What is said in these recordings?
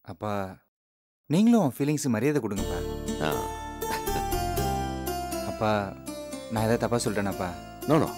அப்பா நீங்களும் ஃபீலிங்ஸ் மரியாதை கொடுங்கப்பா ஆ அப்பா நான் ஏதாவது தப்பாக சொல்லிட்டேனாப்பா நோ நோ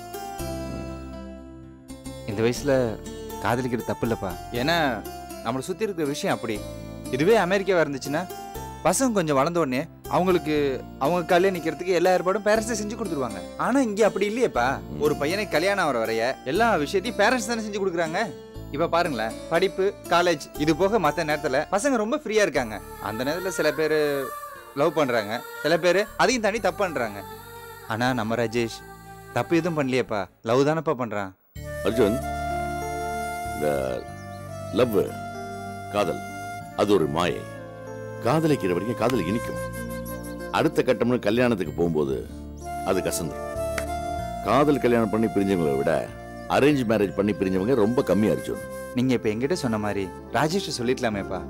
இந்த வயசில் காதலிக்கிறது தப்பு இல்லைப்பா ஏன்னா நம்மளை சுற்றி இருக்கிற விஷயம் அப்படி இதுவே அமெரிக்காவாக இருந்துச்சுன்னா பசங்க கொஞ்சம் வளர்ந்த உடனே அவங்களுக்கு அவங்க கல்யாணம் நிற்கிறதுக்கு எல்லா ஏற்பாடும் பேரண்ட்ஸே செஞ்சு கொடுத்துருவாங்க ஆனால் இங்கே அப்படி இல்லையேப்பா ஒரு பையனுக்கு கல்யாணம் ஆகிற வரைய எல்லா விஷயத்தையும் பேரண்ட்ஸ் தானே செஞ்சு கொடுக்குறாங்க இப்போ பாருங்களேன் படிப்பு காலேஜ் இது போக மற்ற நேரத்தில் பசங்க ரொம்ப ஃப்ரீயாக இருக்காங்க அந்த நேரத்தில் சில பேர் லவ் பண்ணுறாங்க சில பேர் அதையும் தாண்டி தப்பு பண்ணுறாங்க ஆனால் நம்ம ராஜேஷ் தப்பு எதுவும் பண்ணலையேப்பா லவ் தானப்பா பண்ணுறான் அர்ஜுன் இந்த லவ் காதல் அது ஒரு மாயை காதலிக்கிற வரைக்கும் காதல் இனிக்கும் அடுத்த கட்டம்னு கல்யாணத்துக்கு போகும்போது அது கசந்துரும் காதல் கல்யாணம் பண்ணி பிரிஞ்சவங்களை விட அரேஞ்ச் மேரேஜ் பண்ணி பிரிஞ்சவங்க ரொம்ப கம்மி அர்ஜுன் நீங்க இப்ப எங்கிட்ட சொன்ன மாதிரி ராஜேஷ் சொல்லிக்கலாமேப்பா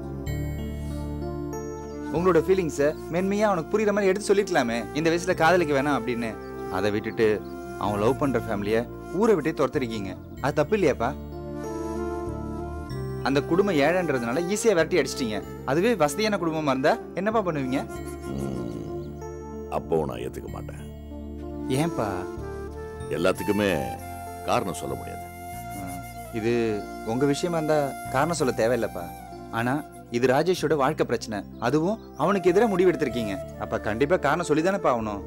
உங்களோட ஃபீலிங்ஸை மென்மையா அவனுக்கு புரியுற மாதிரி எடுத்து சொல்லிக்கலாமே இந்த வயசுல காதலிக்க வேணாம் அப்படின்னு அதை விட்டுட்டு அவன் லவ் பண்ற ஃபேமிலிய ஊரை விட்டே துரத்திருக்கீங்க அது தப்பு இல்லையாப்பா அந்த குடும்பம் ஏழைன்றதுனால ஈஸியா விரட்டி அடிச்சிட்டீங்க அதுவே வசதியான குடும்பமா இருந்தா என்னப்பா பண்ணுவீங்க ம், அப்போ நான் ஏத்துக்க மாட்டேன் ஏன்பா எல்லாத்துக்குமே காரணம் சொல்ல முடியாது ஆ, இது உங்க விஷயமா இருந்தா காரணம் சொல்ல தேவையில்லப்பா ஆனா இது ராஜேஷோட வாழ்க்கை பிரச்சனை அதுவும் அவனுக்கு எதிராக முடிவு எடுத்திருக்கீங்க அப்ப கண்டிப்பா காரணம் சொல்லி தானேப்பா ஆகணும்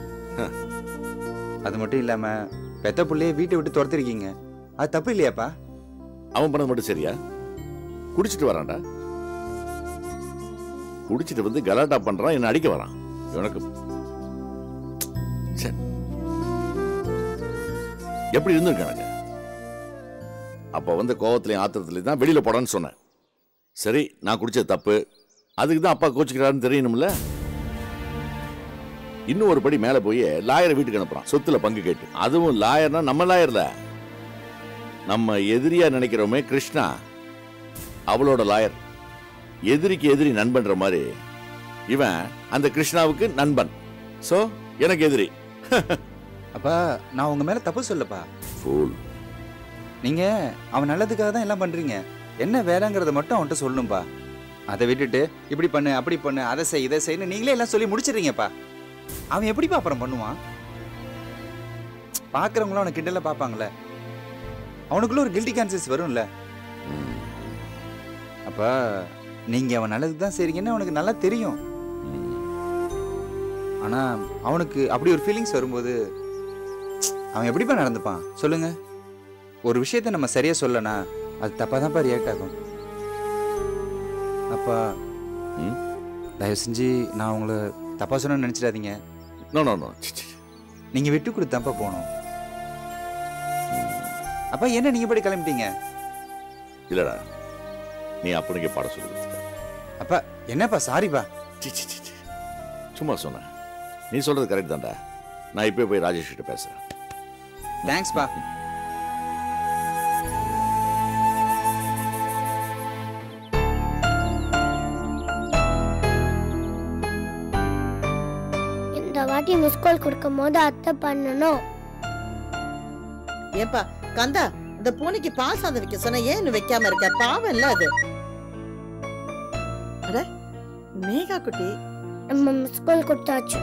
அது மட்டும் இல்லாம பெத்த புள்ளைய வீட்டை விட்டு துரத்திருக்கீங்க அது தப்பு இல்லையாப்பா அவன் பண்ணது மட்டும் சரியா குடிச்சிட்டு வரான்டா குடிச்சிட்டு வந்து கலாட்டா பண்றான் என்ன அடிக்க வரான் எனக்கு ச்சே. எப்படி இருந்திருக்கானுங்க அப்ப வந்து கோவத்திலையும் ஆத்திரத்திலையும் தான் வெளியில போடான்னு சொன்னேன் சரி நான் குடிச்சது தப்பு அதுக்கு தான் அப்பா கோச்சுக்கிறாருன்னு தெரியணும்ல இன்னும் ஒரு படி மேல போய் லாயரை வீட்டுக்கு அனுப்புறான் சொத்துல பங்கு கேட்டு அதுவும் லாயர்னா நம்ம லாயர்ல நம்ம எதிரியா நினைக்கிறோமே கிருஷ்ணா அவளோட லாயர் எதிரிக்கு எதிரி நண்பன்ற மாதிரி இவன் அந்த கிருஷ்ணாவுக்கு நண்பன் சோ எனக்கு எதிரி அப்பா நான் உங்க மேல தப்பு சொல்லப்பா ஃபூல் நீங்க அவன் நல்லதுக்காக தான் எல்லாம் பண்றீங்க என்ன வேலைங்கிறத மட்டும் அவன்கிட்ட சொல்லணும்பா அதை விட்டுட்டு இப்படி பண்ணு அப்படி பண்ணு அதை செய் இதை செய்யு நீங்களே எல்லாம் சொல்லி முடிச்சிடுறீங்கப்பா அவன் எப்படிப்பா அப்புறம் பண்ணுவான் பார்க்குறவங்களும் அவனை கிண்டல பார்ப்பாங்களே அவனுக்குள்ள ஒரு கில்ட்டி கான்சியஸ் வரும்ல அப்ப நீங்க அவன் நல்லதுக்கு தான் செய்றீங்கன்னு அவனுக்கு நல்லா தெரியும் ஆனா அவனுக்கு அப்படி ஒரு ஃபீலிங்ஸ் வரும்போது அவன் எப்படிப்பா நடந்துப்பான் சொல்லுங்க ஒரு விஷயத்த நம்ம சரியா சொல்லனா அது தப்பா தான்ப்பா ரியாக்ட் ஆகும் அப்பா ம்? தயவு செஞ்சு நான் உங்களை தப்பா சொன்னு நினைச்சிடாதீங்க நோ நோ நோ நீங்க விட்டு கொடுத்தாப்பா போகணும் அப்பா என்ன நீங்க படி கிளம்பிட்டீங்க இல்லடா நீ அப்பனுக்கே பாட சொல்லி கொடுத்துட்ட அப்பா என்னப்பா சாரிப்பா சி, சி, சி, சி. சும்மா சொன்னேன் நீ சொல்றது கரெக்ட் தான்டா நான் இப்பவே போய் ராஜேஷ் கிட்ட பேசுறேன் தேங்க்ஸ்ப்பா இந்த வாட்டி மிஸ் கால் கொடுக்கும் போது அத்தை பண்ணணும் ஏப்பா கந்தா இந்த பூனைக்கு பால் சாதம் வைக்க சொன்ன ஏன் இன்னும் வைக்காம இருக்க பாவம் இல்ல அது அட மேகா குட்டி நம்ம மிஸ் கால் கொடுத்தாச்சு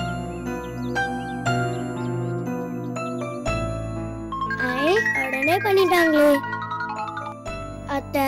ஐ உடனே பண்ணிட்டாங்களே அத்தை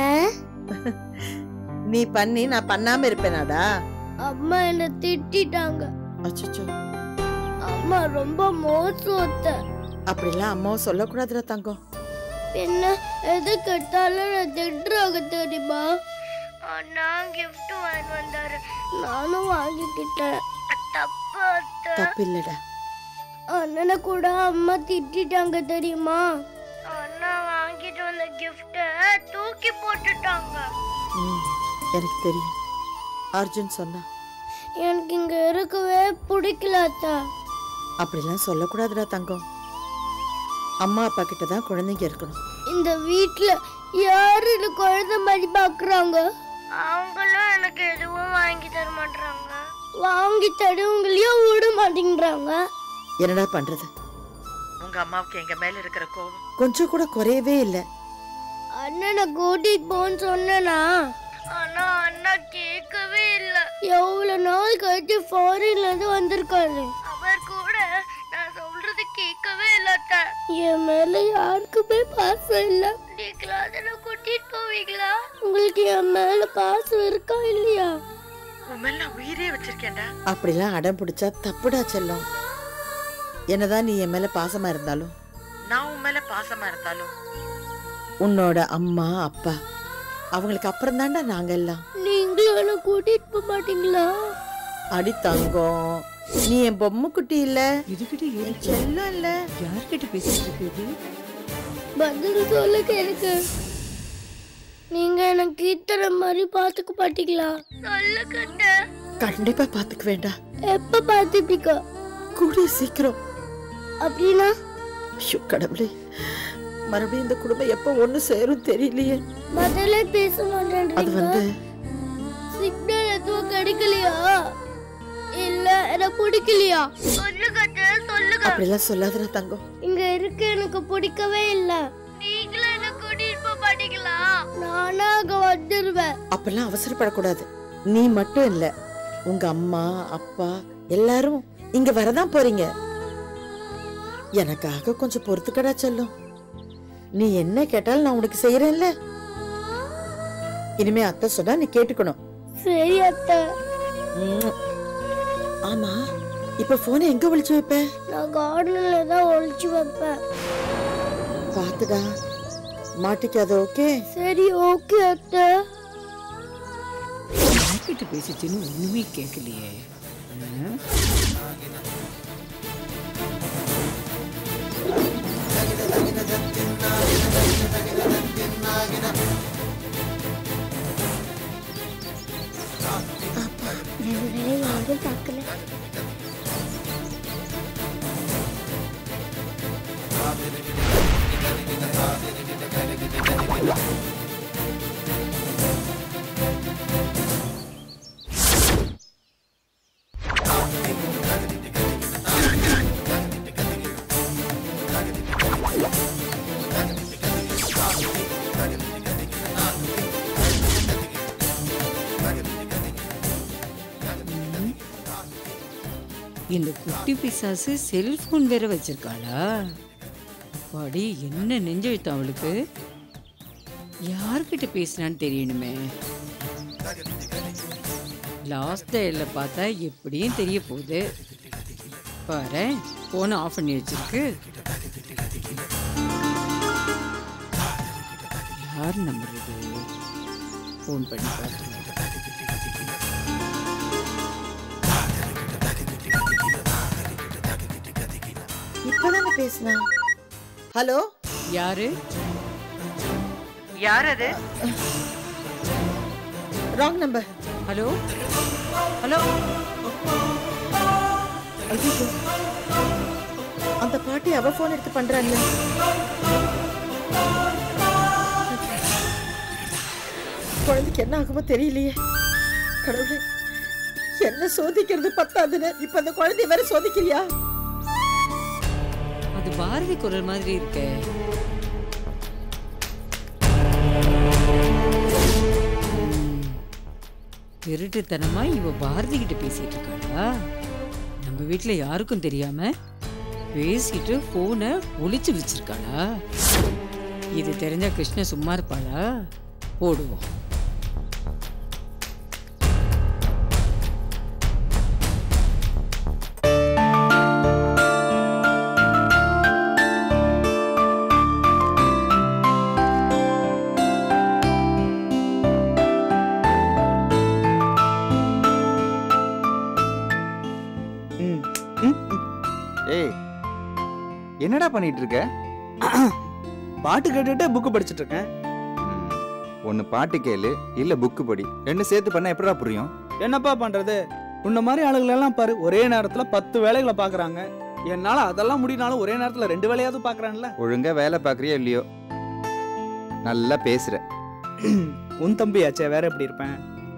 நீ பண்ணி நான் பண்ணாம இருப்பேனாடா அம்மா என்ன திட்டிட்டாங்க அச்சச்சோ அம்மா ரொம்ப மோசம் அத்தை அப்படிலாம் அம்மாவும் சொல்லக்கூடாதுடா தங்கம் என்ன எது கேட்டாலும் நான் திட்டுறாங்க தெரியுமா நான் கிஃப்ட் வாங்கி வந்தாரு நானும் வாங்கிக்கிட்டேன் தப்பு அத்தை தப்பு இல்லடா அண்ணனை கூட அம்மா திட்டிட்டாங்க தெரியுமா அண்ணா வாங்கிட்டு வந்த கிஃப்ட தூக்கி போட்டுட்டாங்க ம், எனக்கு தெரியும் அர்ஜுன் சொன்னா எனக்கு இங்க இருக்கவே பிடிக்கல அத்தா அப்படிலாம் சொல்லக்கூடாதுடா தங்கம் அம்மா அப்பா கிட்ட தான் குழந்தைங்க இருக்கணும் இந்த வீட்ல யாரு இந்த குழந்தை மாதிரி பாக்குறாங்க அவங்களும் எனக்கு எதுவும் வாங்கி தர மாட்டாங்க வாங்கி தருவங்களையும் விட மாட்டேங்கிறாங்க என்னடா பண்றது உங்க அம்மாவுக்கு எங்க மேல இருக்கிற கோவம் கொஞ்சம் கூட குறையவே இல்ல அண்ணனை கூட்டிட்டு போன்னு சொன்னேனா ஆனா அண்ணா கேட்கவே இல்ல எவ்வளவு நாள் கழிச்சு ஃபாரின்ல இருந்து வந்திருக்காரு அவர் கூட நான் சொல்றது கேட்கவே இல்ல என் மேல யாருக்குமே பாசம் இல்ல நீங்களா அதெல்லாம் கூட்டிட்டு போவீங்களா உங்களுக்கு என் மேல பாசம் இருக்கா இல்லையா உன் மேல நான் உயிரே வச்சிருக்கேன்டா அப்படிலாம் அடம் பிடிச்சா தப்புடா செல்லம் என்னதான் நீ என் மேல பாசமா இருந்தாலும் நான் உன் மேல பாசமா இருந்தாலும் உன்னோட அம்மா அப்பா அவங்களுக்கு அப்புறம் தாண்டா நாங்க எல்லாம் நீங்களும் என்ன கூட்டிட்டு போக மாட்டீங்களா அடி தங்கம் நீ என் பொம்மை குட்டி இல்ல இதுகிட்ட என் செல்லம் இல்ல யார்கிட்ட பேசிட்டு இருக்குது பதில் சொல்லுங்க எனக்கு நீங்க எனக்கு இத்தனை மாதிரி பாத்துக்க மாட்டீங்களா சொல்லுங்க கண்டிப்பா பாத்துக்க வேண்டாம் எப்ப பாத்துப்பீங்க கூடிய சீக்கிரம் அப்படின்னா ஐயோ கடவுளே மறுபடியும் இந்த குடும்பம் எப்ப ஒண்ணு சேரும் தெரியலையே பதிலே பேச அது மாட்டேன்றீங்க வந்து சிக்னல் எதுவும் கிடைக்கலையா இல்ல எனக்கு பிடிக்கலையா சொல்லுங்க சொல்லுங்க அப்படிலாம் சொல்லாதடா தங்கம் இங்க இருக்க எனக்கு பிடிக்கவே இல்ல நீங்களும் என்ன கூட்டிட்டு போக மாட்டீங்களா நானா அங்க வந்துருவேன் அப்பெல்லாம் அவசரப்படக்கூடாது நீ மட்டும் இல்ல உங்க அம்மா அப்பா எல்லாரும் இங்க வரதான் போறீங்க எனக்காக கொஞ்சம் பொறுத்துக்கடா செல்லும் நீ என்ன கேட்டாலும் நான் உனக்கு செய்யறேன்ல இனிமே அத்தை சொன்னா நீ கேட்டுக்கணும் சரி அத்தை ம். ஆமா இப்ப போனை எங்க ஒளிச்சு வைப்ப நான் கார்டன்ல தான் ஒளிச்சு வைப்பேன் பாத்துடா மாட்டிக்காத ஓகே சரி ஓகே அத்தை யார்கிட்ட பேசிச்சுன்னு ஒண்ணுமே கேட்கலையே ஆ? வேலை யாரும் பார்க்கல இந்த குட்டி பிசாசு செல்போன் வேற வச்சிருக்காளா அப்பாடி என்ன நெஞ்செழுத்தம் அவளுக்கு யார்கிட்ட பேசினான்னு தெரியணுமே லாஸ்ட் டேல பார்த்தா எப்படியும் தெரிய போகுது பாரு போனை ஆஃப் பண்ணி வச்சிருக்கு யார் நம்பர் இது ஃபோன் பண்ணி பார்த்துருவோம் இப்பதானே பேசினா ஹலோ யாரு யார் அது ராங் நம்பர் ஹலோ ஹலோ ஐயோ அந்த பாட்டி அவ போன் எடுத்து பண்றாங்க குழந்தைக்கு என்ன ஆகுமோ தெரியலையே கடவுளே என்ன சோதிக்கிறது பத்தாதுன்னு இப்ப அந்த குழந்தைய வேற சோதிக்கிறியா அது பாரதி குரல் மாதிரி இருக்கே ம். திருட்டுத்தனமா இவ பாரதி கிட்ட பேசிட்டு இருக்காளா நம்ம வீட்ல யாருக்கும் தெரியாம பேசிட்டு போனை ஒளிச்சு வச்சிருக்காளா இது தெரிஞ்ச கிருஷ்ண சும்மா இருப்பாளா போடுவோம் ம் ம், ம். ஏய் என்னடா பண்ணிட்டு இருக்க பாட்டு கேட்டுட்டு புக்கு படிச்சிட்டு இருக்கேன் ஒன்னு பாட்டு கேளு இல்ல புக்கு படி ரெண்டு சேர்த்து பண்ணா எப்படிடா புரியும் என்னப்பா பண்றது உன்ன மாதிரி ஆளுகள் எல்லாம் பாரு ஒரே நேரத்துல பத்து வேலைகளை பாக்குறாங்க என்னால அதெல்லாம் முடியினாலும் ஒரே நேரத்துல ரெண்டு வேலையாவது பாக்குறான்ல ஒழுங்கா வேலை பார்க்கறியோ இல்லையோ நல்லா பேசுற உன் தம்பியாச்சே வேற எப்படி இருப்பேன்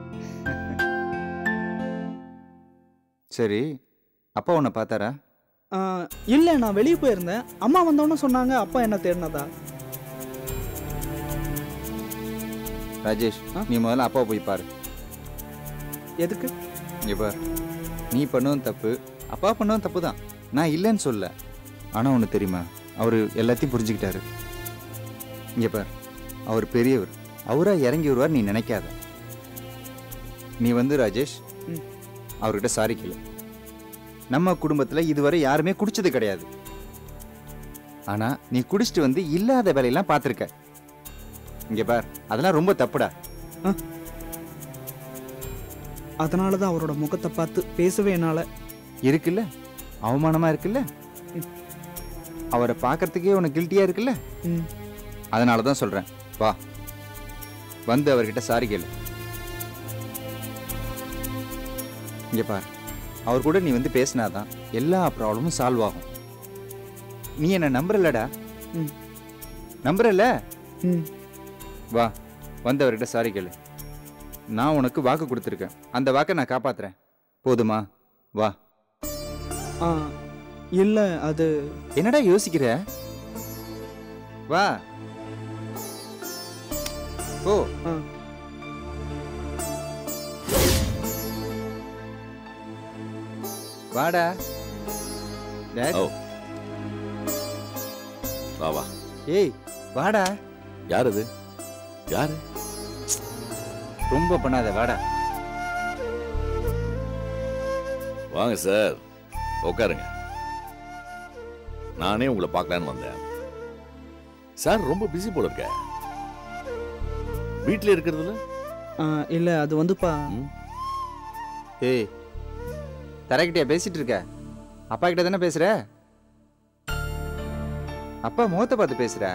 சரி அப்பா உன்னை பார்த்தாரா ஆ, இல்ல நான் வெளியே போயிருந்தேன் அம்மா வந்தோன்னு சொன்னாங்க அப்பா என்ன தேடினதா ராஜேஷ் ஆ? நீ முதல்ல அப்பாவை போய் பாரு எதுக்கு இங்கே பார் நீ பண்ணவும் தப்பு அப்பா பண்ணவும் தப்பு தான் நான் இல்லைன்னு சொல்ல ஆனால் ஒன்று தெரியுமா அவர் எல்லாத்தையும் புரிஞ்சுக்கிட்டாரு இங்கே பார் அவர் பெரியவர் அவராக இறங்கி வருவார் நீ நினைக்காத நீ வந்து ராஜேஷ் ம். அவர்கிட்ட சாரி கேளு நம்ம குடும்பத்தில் இதுவரை யாருமே குடிச்சது கிடையாது ஆனால் நீ குடிச்சிட்டு வந்து இல்லாத வேலையெல்லாம் பார்த்துருக்க இங்கே பார் அதெல்லாம் ரொம்ப தப்புடா அதனால தான் அவரோட முகத்தை பார்த்து பேசவே என்னால் இருக்குல்ல அவமானமா இருக்குல்ல அவரை பார்க்கறதுக்கே உனக்கு கில்ட்டியா இருக்குல்ல ம். அதனால தான் சொல்றேன் வா வந்து அவர்கிட்ட சாரி கேளு இங்க பார் அவர் கூட நீ வந்து பேசினாதான் எல்லா ப்ராப்ளமும் சால்வ் ஆகும் நீ என்ன நம்புறலடா ம். நம்புறல ம் வா வந்து அவர்கிட்ட சாரி கேளு நான் உனக்கு வாக்கு கொடுத்துருக்கேன் அந்த வாக்கை நான் காப்பாத்துறேன் போதுமா வா ஆ இல்லை அது என்னடா யோசிக்கிற வா ஓ ஆ வாடா டேட் ஓ வா வா ஏய் வாடா யார் அது யாரு ரொம்ப பண்ணாத வாடா வாங்க சார் உட்காருங்க நானே உங்களை பார்க்கலான்னு வந்தேன் சார் ரொம்ப பிஸி போல இருக்க வீட்டில் இருக்கிறதுல ஆ, இல்லை அது வந்துப்பா ஏய் தரக்கிட்டே பேசிட்டு இருக்க அப்பா கிட்ட தானே பேசுற அப்பா முகத்தை பார்த்து பேசுற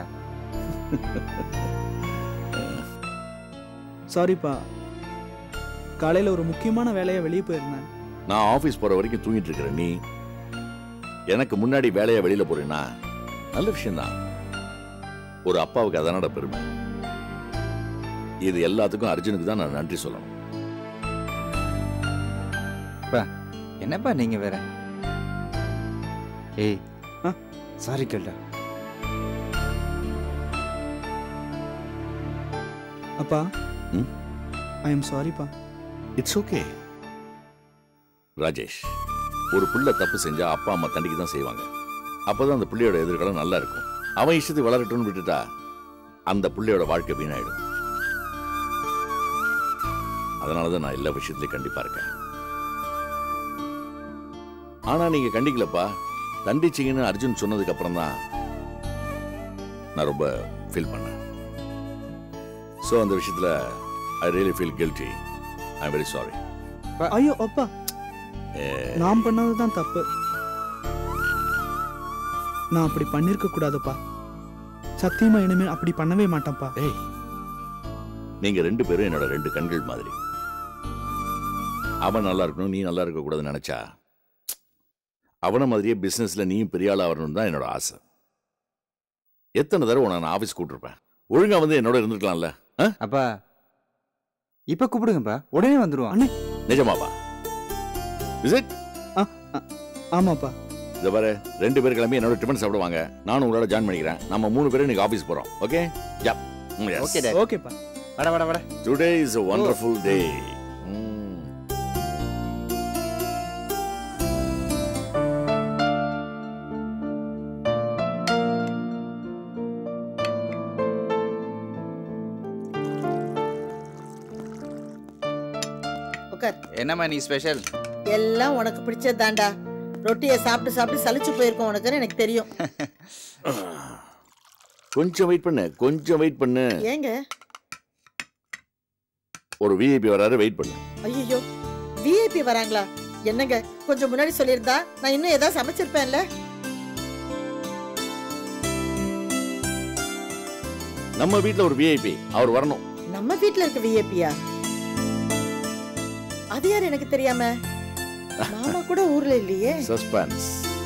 சாரிப்பா காலையில் ஒரு முக்கியமான வேலையை வெளியே போயிருந்தேன் நான் ஆபீஸ் போற வரைக்கும் தூங்கிட்டு இருக்கிற நீ எனக்கு முன்னாடி வேலையா வெளியில போறேன்னா நல்ல விஷயம்தான் ஒரு அப்பாவுக்கு அதனோட பெருமை இது எல்லாத்துக்கும் அர்ஜுனுக்கு தான் நான் நன்றி சொல்லணும் என்னப்பா நீங்க வேற ஏய் ஆ? சாரி கேள்டா அப்பா ம்? ஐ எம் சாரிப்பா இட்ஸ் ஓகே ராஜேஷ் ஒரு பிள்ளை தப்பு செஞ்சா அப்பா அம்மா தண்டிக்க தான் செய்வாங்க அப்பதான் அந்த பிள்ளையோட எதிர்காலம் நல்லா இருக்கும் அவன் இஷ்டத்துக்கு வளரட்டும்னு விட்டுட்டா அந்த பிள்ளையோட வாழ்க்கை வீணாயிடும் அதனால தான் நான் எல்லா விஷயத்திலையும் கண்டிப்பா இருக்கேன் ஆனா நீங்க கண்டிக்கலப்பா தண்டிச்சிங்கன்னு அர்ஜுன் சொன்னதுக்கு அப்புறம் தான் நான் ரொம்ப ஃபீல் பண்ணேன் ஸோ அந்த விஷயத்துல I really feel guilty I very sorry ஐயோ அப்பா நான் பண்ணது தான் தப்பு நான் அப்படி பண்ணிருக்க கூடாதுப்பா சத்தியமா இனிமேல் அப்படி பண்ணவே மாட்டேன்ப்பா ஏய் நீங்க ரெண்டு பேரும் என்னோட ரெண்டு கண்கள் மாதிரி அவன் நல்லா இருக்கணும் நீ நல்லா இருக்க கூடாதுன்னு நினைச்சா அவன மாதிரியே பிசினஸ்ல நீயும் பெரிய ஆளா வரணும் தான் என்னோட ஆசை எத்தனை தடவை உன்னை நான் ஆபீஸ் கூட்டிருப்பேன் ஒழுங்கா வந்து என்னோட இருந்திருக்கலாம்ல அப்பா இப்ப கூப்பிடுங்கப்பா உடனே வந்துருவான் நிஜமாவா இஸ் இட் ஆமாப்பா இதை பாரு ரெண்டு பேர் கிளம்பி என்னோட டிஃபன் சாப்பிடுவாங்க நானும் உங்களோட ஜாயின் பண்ணிக்கிறேன் நம்ம மூணு பேரும் இன்னைக்கு ஆபீஸ் போறோம் ஓகே யா Okay, Dad. ஓகேப்பா வட வட வட today is a wonderful day உட்கார் என்னம்மா நீ ஸ்பெஷல் எல்லாம் உனக்கு பிடிச்சது தாண்டா ரொட்டியை சாப்பிட்டு சாப்பிட்டு சலிச்சு போயிருக்கோம் உனக்குன்னு எனக்கு தெரியும் கொஞ்சம் வெயிட் பண்ணு கொஞ்சம் வெயிட் பண்ணு ஏங்க ஒரு விஐபி வராரு வெயிட் பண்ணு ஐயோ விஐபி வராங்களா என்னங்க கொஞ்சம் முன்னாடி சொல்லியிருந்தா நான் இன்னும் ஏதாவது சமைச்சிருப்பேன்ல நம்ம வீட்ல ஒரு விஐபி அவர் வரணும் நம்ம வீட்ல இருக்க விஐபியா அது யார் எனக்கு தெரியாம மாமா கூட ஊர்ல இல்லையே சஸ்பென்ஸ்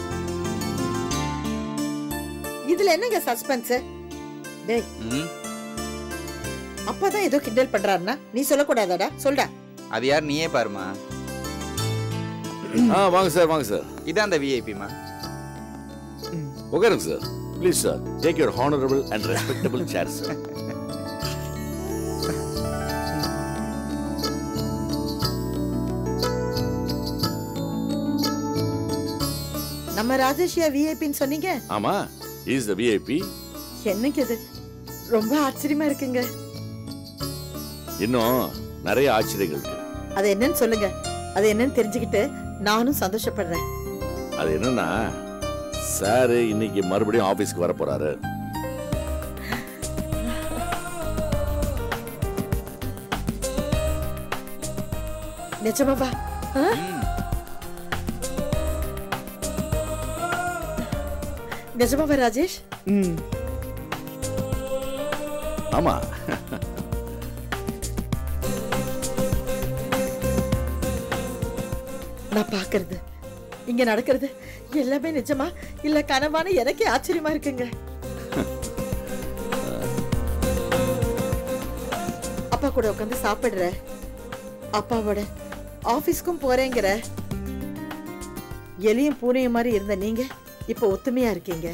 இதுல என்னங்க சஸ்பென்ஸ் டேய் ம் அப்பதான் ஏதோ கிண்டல் பண்றாருன்னா நீ சொல்லக்கூடாதாடா சொல்டா அது யார் நீயே பாருமா ஆ வாங்க சார் வாங்க சார் இதான் அந்த விஐபிமா உட்காருங்க sir please sir take your honourable and respectable chair sir நம்ம ராஜேஷியா விஐபின்னு சொன்னீங்க ஆமா இஸ் த விஐபி என்னங்க இது ரொம்ப ஆச்சரியமா இருக்குங்க இன்னும் நிறைய ஆச்சரியங்கள் இருக்கு அது என்னன்னு சொல்லுங்க அது என்னன்னு தெரிஞ்சுக்கிட்டு நானும் சந்தோஷப்படுறேன் அது என்னன்னா சார் இன்னைக்கு மறுபடியும் ஆபீஸ்க்கு வர போறாரு நிஜமாவா ஆ? நிஜமாவா ராஜேஷ் ம் ஆமா நான் பாக்குறது இங்க நடக்கிறது எல்லாமே நிஜமா இல்ல கனவான எனக்கே ஆச்சரியமா இருக்குங்க அப்பா கூட உட்காந்து சாப்பிடுற அப்பாவோட ஆபீஸ்க்கும் போறேங்கிற எலியும் பூனையும் மாதிரி இருந்த நீங்க இப்ப ஒத்துமையா இருக்கீங்க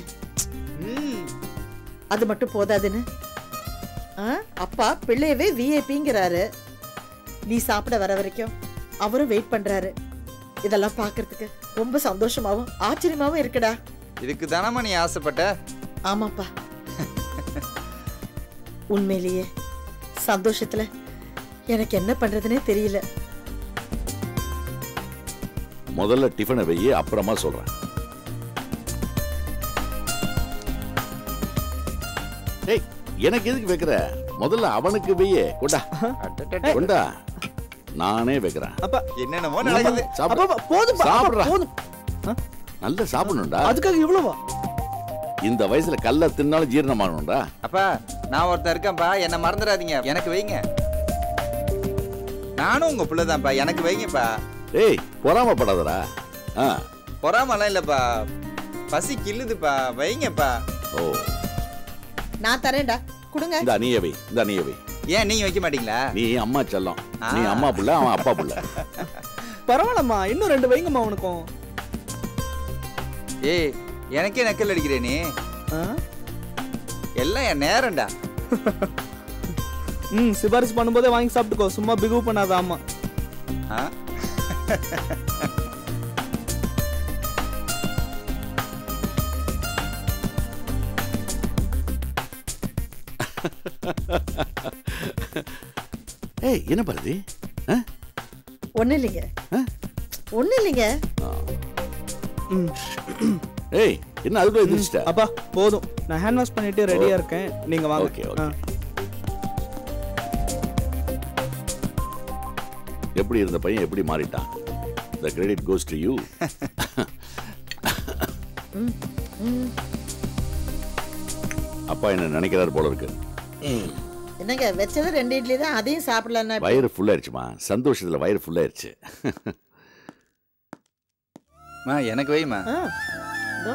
அது மட்டும் போதாதுன்னு ஆ, அப்பா பிள்ளையவே விஐபிங்கிறாரு நீ சாப்பிட வர வரைக்கும் அவரும் வெயிட் பண்றாரு இதெல்லாம் பார்க்கிறதுக்கு ரொம்ப சந்தோஷமாவும் ஆச்சரியமாவும் இருக்குடா இதுக்கு தானம்மா நீ ஆசைப்பட்ட ஆமாப்பா உண்மையிலேயே சந்தோஷத்துல எனக்கு என்ன பண்றதுனே தெரியல முதல்ல டிஃபனை வெய்ய அப்புறமா சொல்றேன் ஏய் எனக்கு எதுக்கு வைக்கிற முதல்ல அவனுக்கு வெய்ய கொண்டா அடடட. கொண்டா நானே வைக்கிறேன் அப்பா என்னென்னமோ நடக்குது சாப்பிடு. அப்பா போதும் சாப்பிடுறா. போதும் நல்லா சாப்பிடணும்டா அதுக்காக இவ்வளவா இந்த வயசுல கல்ல தின்னாலும் ஜீரணமாகணும்டா அப்பா நான் ஒருத்தன் இருக்கேன்ப்பா என்னை மறந்துடாதீங்க எனக்கு வைங்க நானும் உங்க பிள்ளைதான்ப்பா எனக்கு வைங்கப்பா ஏய் பொறாமப்படாதடா ஆ பொறாமலாம் இல்லப்பா பசி கில்லுதுப்பா வைங்கப்பா ஓ நான் தரேன்டா கொடுங்க இந்த நீயவை இந்த நீயவை ஏன் நீங்க வைக்க மாட்டீங்களா நீ அம்மா செல்லம் ஆ. நீ அம்மா புள்ள அவன் அப்பா புள்ள பரவாயில்லம்மா இன்னும் ரெண்டு வைங்கம்மா உனக்கும் ஏய் எனக்கே நக்கல் அடிக்கிறே நீ ஆ? எல்லாம் என் நேரம்டா ம் சிபாரிசு பண்ணும்போதே வாங்கி சாப்பிட்டுக்கோ சும்மா பிகு பண்ணாத ஆமா ஆ? ஏய் என்ன பாரதி ஆ? ஒண்ணு இல்லைங்க ஆ? ஒண்ணு இல்லைங்க ம் ஏய் என்ன அதுக்குள்ள எந்திரிச்சிட்ட அப்பா போதும் நான் ஹேண்ட் வாஷ் பண்ணிட்டு ரெடியா இருக்கேன் நீங்க வாங்க ஓகே, ஓகே. ஆ. எப்படி இருந்த பையன் எப்படி மாறிட்டான் the credit goes to you அப்பா என்ன நினைக்கிறாரு போல இருக்கு என்னங்க வச்சது ரெண்டு இட்லி தான் அதையும் சாப்பிடலன்னா எப்படி? வயிறு ஃபுல்லாயிருச்சுமா சந்தோஷத்துல வயிறு ஃபுல்லாயிருச்சு மா எனக்கு வைமா ஆ, இதோ.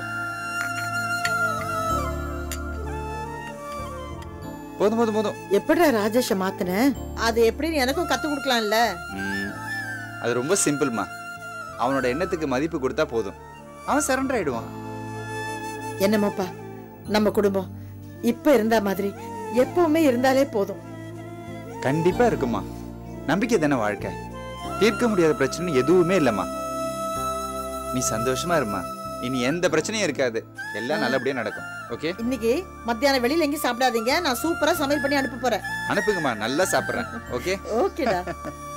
போதும் போதும் போதும் எப்படிடா ராஜேஷ மாத்தின அது எப்படின்னு எனக்கும் கத்து கொடுக்கலாம்ல ம், அது ரொம்ப சிம்பிள்மா அவனோட எண்ணத்துக்கு மதிப்பு கொடுத்தா போதும் அவன் சரண்டர் ஆயிடுவான் என்னமோப்பா நம்ம குடும்பம் இப்ப இருந்த மாதிரி எப்பவுமே இருந்தாலே போதும் கண்டிப்பா இருக்குமா நம்பிக்கை தானே வாழ்க்கை தீர்க்க முடியாத பிரச்சனை எதுவுமே இல்லம்மா நீ சந்தோஷமா இருமா இனி எந்த பிரச்சனையும் இருக்காது எல்லாம் நல்லபடியா நடக்கும் ஓகே இன்னைக்கு மத்தியானம் வெளியில எங்கேயும் சாப்பிடாதீங்க நான் சூப்பரா சமையல் பண்ணி அனுப்ப போறேன் அனுப்புங்கம்மா நல்லா சாப்பிட்றேன் ஓகே ஓகேடா